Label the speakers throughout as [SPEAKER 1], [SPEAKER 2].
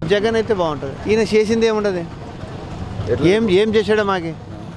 [SPEAKER 1] జగన్ అయితే బాగుంటుంది ఈయన చేసింది ఏముండదు ఏం ఏం చేశాడు మాకి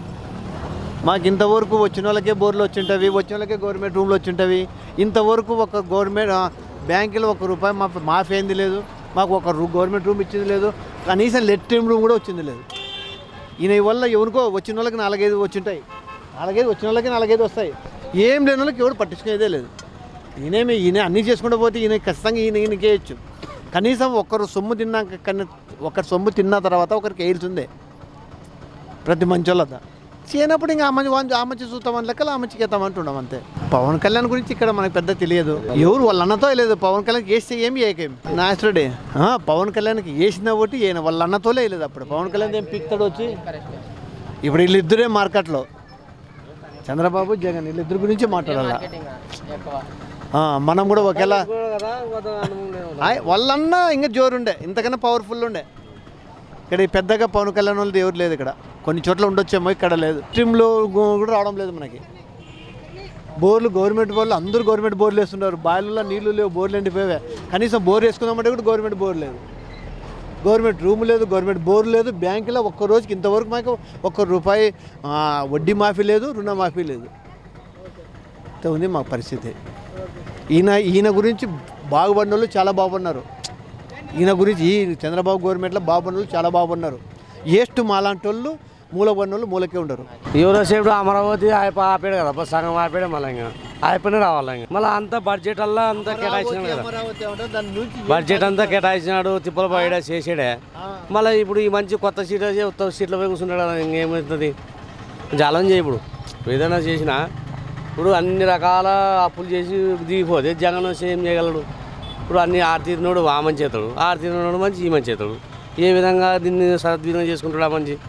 [SPEAKER 1] మాకు ఇంతవరకు వచ్చిన వాళ్ళకే బోర్లు వచ్చింటవి వచ్చిన వాళ్ళకే గవర్నమెంట్ రూమ్లు వచ్చింటవి ఇంతవరకు ఒక గవర్నమెంట్ ఆ, బ్యాంకులో ఒక రూపాయి మా మాఫీ అయింది లేదు మాకు ఒక రూ గవర్నమెంట్ రూమ్ ఇచ్చింది లేదు కనీసం లెట్రిన్ రూమ్ కూడా వచ్చింది లేదు ఈయన వల్ల ఎవరికో వచ్చిన వాళ్ళకి నాలుగైదు వచ్చింటాయి నాలుగైదు వచ్చిన వాళ్ళకి నాలుగైదు వస్తాయి ఏం లేని వాళ్ళకి ఎవరు పట్టించుకునేదే లేదు ఈయనేమి ఈయన అన్నీ చేసుకుంటూ పోతే ఈయన ఖచ్చితంగా ఈయన ఈయనకే ఇచ్చు కనీసం ఒకరు సొమ్ము తిన్నాక కన్నా ఒకరి సొమ్ము తిన్న తర్వాత ఒకరికి వేయాల్సిందే ప్రతి మంచి వాళ్ళ చేయనప్పుడు ఇంకా ఆ మంచి వాంచి ఆ మంచి చూస్తామని లెక్కలు ఆ మంచికి ఎత్తామంటున్నాం అంతే పవన్ కళ్యాణ్ గురించి ఇక్కడ మనకు పెద్ద తెలియదు ఎవరు వాళ్ళ అన్నతో లేదు పవన్ కళ్యాణ్ వేస్తే ఏమి ఏకేం నాచుడే పవన్ కళ్యాణ్కి వేసిన ఒకటి ఈయన వాళ్ళ అన్నతో లేదు అప్పుడు పవన్ కళ్యాణ్ ఏం పీక్తాడు వచ్చి ఇప్పుడు వీళ్ళిద్దరే మార్కెట్లో చంద్రబాబు జగన్ వీళ్ళిద్దరి గురించి మాట్లాడాల ఆ, మనం కూడా ఒకేలా ఆయ్, వాళ్ళన్న ఇంకా జోరుండే ఇంతకన్నా పవర్ఫుల్ ఉండే ఇక్కడ ఈ పెద్దగా పవన్ కళ్యాణ్ వాళ్ళది ఎవరు లేదు ఇక్కడ కొన్ని చోట్ల ఉండొచ్చేమో ఇక్కడ లేదు స్ట్రీమ్లో కూడా రావడం లేదు మనకి బోర్లు గవర్నమెంట్ బోర్లు అందరూ గవర్నమెంట్ బోర్లు వేస్తున్నారు బావిలలో నీళ్లు లేవు బోర్లు ఎండిపోయావే కనీసం బోర్ వేసుకుందామంటే కూడా గవర్నమెంట్ బోర్ లేదు గవర్నమెంట్ రూమ్ లేదు గవర్నమెంట్ బోర్ లేదు బ్యాంకులో ఒక్క రోజుకి ఇంతవరకు మాకు ఒక్క రూపాయి ఆ, వడ్డీ మాఫీ లేదు రుణమాఫీ లేదు ఇంత ఉంది మా పరిస్థితి ఈయన ఈయన గురించి బాగుపడిన వాళ్ళు చాలా బాగుపడినారు ఈయన గురించి ఈ చంద్రబాబు గవర్నమెంట్లో బాగుపడిన వాళ్ళు చాలా బాగుపడినారు ఏస్ట్ మాలాంటి వాళ్ళు మూలపడిన వాళ్ళు మూలకే ఉండరు
[SPEAKER 2] యూరోసేపు అమరావతి అయిపో ఆపాడు కదా బస్ సగం ఆపాడే మళ్ళీ ఇంకా అయిపోయినా రావాలి ఇంకా మళ్ళీ అంతా బడ్జెట్ అల్లా అంతా కేటాయించినాడు కదా
[SPEAKER 1] దాని నుంచి
[SPEAKER 2] బడ్జెట్ అంతా కేటాయించినాడు తిప్పల పోయాడా చేసాడే మళ్ళీ ఇప్పుడు ఈ మంచి కొత్త సీట్ ఉత్త సీట్లో పోయి కూర్చుంటాడు కదా ఇంకేమవుతుంది జాలం చేయి ఇప్పుడు ఏదైనా చేసినా ఇప్పుడు అన్ని రకాల అప్పులు చేసి దిగిపోతే జగన్ వస్తే ఏం చేయగలడు ఇప్పుడు అన్ని ఆర్తీర్నోడు ఆ మంచి చేతాడు ఆర్తీర్నోడు మంచి ఈ మంచి చేతాడు ఏ విధంగా దీన్ని సద్వినియోగం చేసుకుంటాడు ఆ మంచి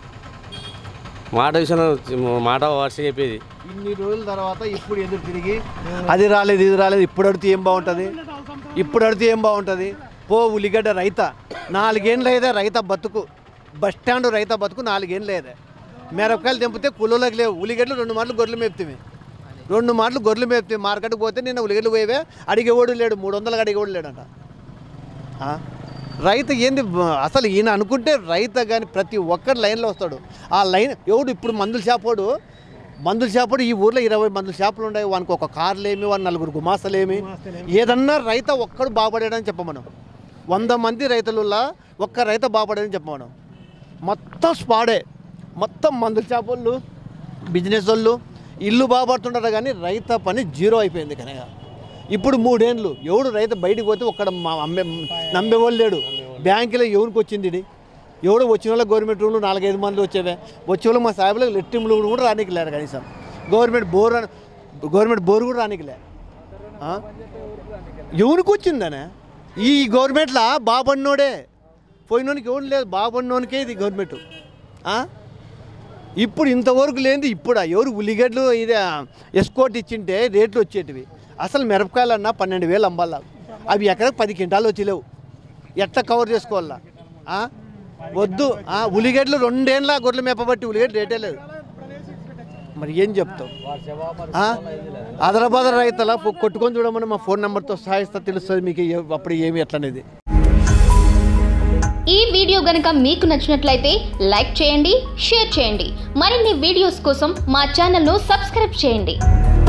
[SPEAKER 2] మాట విషయం మాట వర్ష చెప్పేది
[SPEAKER 1] ఇన్ని రోజుల తర్వాత ఇప్పుడు ఎదురు తిరిగి అది రాలేదు ఇది రాలేదు ఇప్పుడు అడితే ఏం బాగుంటుంది ఇప్పుడు అడితే ఏం బాగుంటుంది పో ఉల్లిగడ్డ రైత నాలుగేళ్ళు లేదే రైత బతుకు బస్ స్టాండ్ రైత బతుకు నాలుగేళ్ళు లేదే మిరపకాయలు తెంపితే కులోలకు లేవు ఉల్లిగడ్డలు రెండు మాటలు గొర్రెలు మేపుతాయి రెండు మాటలు గొర్రెలు మేపుతాయి మార్కెట్కి పోతే నిన్న ఉల్లిగడ్డలు పోయేవే అడిగేవాడు లేడు మూడు వందలకు అడిగేవాడు లేడంట ఆ? రైతు ఏంది బ- అసలు ఈయన అనుకుంటే రైతు కానీ ప్రతి ఒక్కరు లైన్లో వస్తాడు ఆ లైన్ ఎవడు ఇప్పుడు మందుల షాపోడు మందుల షాపోడు ఈ ఊర్లో ఇరవై మందుల షాపులు ఉన్నాయి వానికి ఒక కార్లేమి వాని నలుగురు గుమాస్తలేమి ఏదన్నా రైత ఒక్కడు బాగుపడాడని చెప్పమనం వంద మంది రైతులలో ఒక్క రైత బాగుపడాడని చెప్పమనం మొత్తం స్పాడే మొత్తం మందుల షాపోళ్ళు బిజినెస్ వాళ్ళు ఇల్లు బాగుపడుతుంటారు కానీ రైత పని జీరో అయిపోయింది కనుక ఇప్పుడు మూడేండ్లు ఎవడు రైతు బయటికి పోతే ఒక్కడ మా అమ్మే నమ్మేవాళ్ళు లేడు బ్యాంకులో ఎవరికి వచ్చింది ఇది ఎవడు వచ్చిన వాళ్ళకి గవర్నమెంట్ రూమ్లు నాలుగైదు మంది వచ్చేవే వచ్చే వాళ్ళు మా సాహెబ్లకు లెట్టింలు కూడా రానికి లేరు కనీసం గవర్నమెంట్ బోర్ అని- గవర్నమెంట్ బోర్ కూడా రానికి లే ఆ? ఎవరికి వచ్చిందనే ఈ గవర్నమెంట్లో బాబన్నోడే పోయినోనికి ఎవరు లేదు బాబన్నోనికే ఇది గవర్నమెంట్ ఆ? ఇప్పుడు ఇంతవరకు లేనిది ఇప్పుడు ఎవరు ఉల్లిగడ్డలు ఇది ఎస్కోట్ ఇచ్చింటే రేట్లు వచ్చేటివి అసలు మిరపకాయలు అన్నా పన్నెండు వేలు అమ్మాల అవి ఎక్కడ పది క్వింటాలు వచ్చలేవు ఎట్లా కవర్ చేసుకోవాలా ఆ? వద్దు ఆ, ఉల్లిగడ్డలు రెండేళ్ళ గొడ్లు మేపబట్టి ఉల్లిగడ్డ రేటే లేదు మరి ఏం చెప్తావు ఆ? ఆదరాబాద్ రైతుల పొ- కొట్టుకొని చూడమని మా ఫోన్ నెంబర్తో సహాయిస్తా తెలుస్తుంది మీకు ఏ- అప్పుడు ఏమి ఎట్లా అనేది
[SPEAKER 3] ఈ వీడియో గనుక మీకు నచ్చినట్లయితే లైక్ చేయండి షేర్ చేయండి మరిన్ని వీడియోస్ కోసం మా ఛానల్ను సబ్స్క్రైబ్ చేయండి